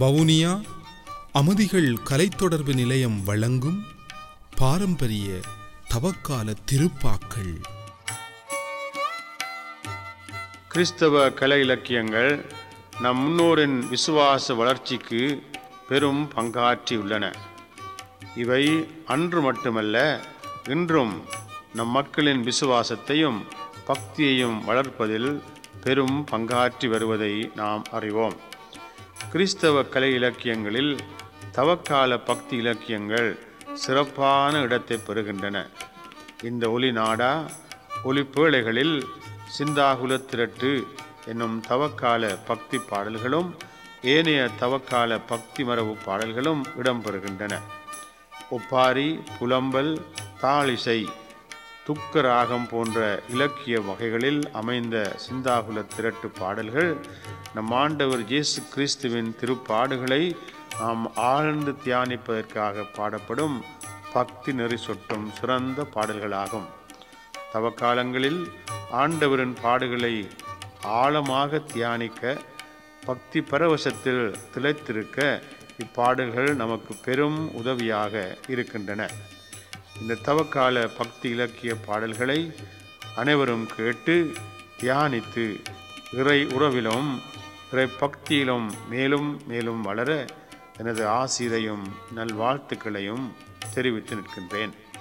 வவுனியா அமுதிகள் கலைத்தொடர்பு நிலையம் வழங்கும் பாரம்பரிய தவக்கால திருப்பாக்கள் கிறிஸ்தவ கலை இலக்கியங்கள் நம் முன்னோரின் விசுவாச வளர்ச்சிக்கு பெரும் பங்காற்றியுள்ளன இவை அன்று மட்டுமல்ல இன்றும் நம் மக்களின் விசுவாசத்தையும் பக்தியையும் வளர்ப்பதில் பெரும் பங்காற்றி வருவதை நாம் அறிவோம் கிறிஸ்தவ கலை இலக்கியங்களில் தவக்கால பக்தி இலக்கியங்கள் சிறப்பான இடத்தை பெறுகின்றன இந்த ஒலி நாடா ஒலி பேழைகளில் சிந்தாகுல திரட்டு என்னும் தவக்கால பக்தி பாடல்களும் ஏனைய தவக்கால பக்தி மரபு பாடல்களும் இடம்பெறுகின்றன ஒப்பாரி புலம்பல் தாளிசை துக்க ராகம் போன்ற இலக்கிய வகைகளில் அமைந்த சிந்தாகுல திரட்டு பாடல்கள் நம் ஆண்டவர் இயேசு கிறிஸ்துவின் திருப்பாடுகளை நாம் ஆழ்ந்து தியானிப்பதற்காக பாடப்படும் பக்தி நெறி சொட்டும் சிறந்த பாடல்களாகும் தவக்காலங்களில் ஆண்டவரின் பாடுகளை ஆழமாக தியானிக்க பக்தி பரவசத்தில் திளைத்திருக்க இப்பாடல்கள் நமக்கு பெரும் உதவியாக இருக்கின்றன இந்த தவக்கால பக்தி இலக்கிய பாடல்களை அனைவரும் கேட்டு தியானித்து இறை உறவிலும் இறை பக்தியிலும் மேலும் மேலும் வளர எனது ஆசிரையும் நல்வாழ்த்துக்களையும் தெரிவித்து நிற்கின்றேன்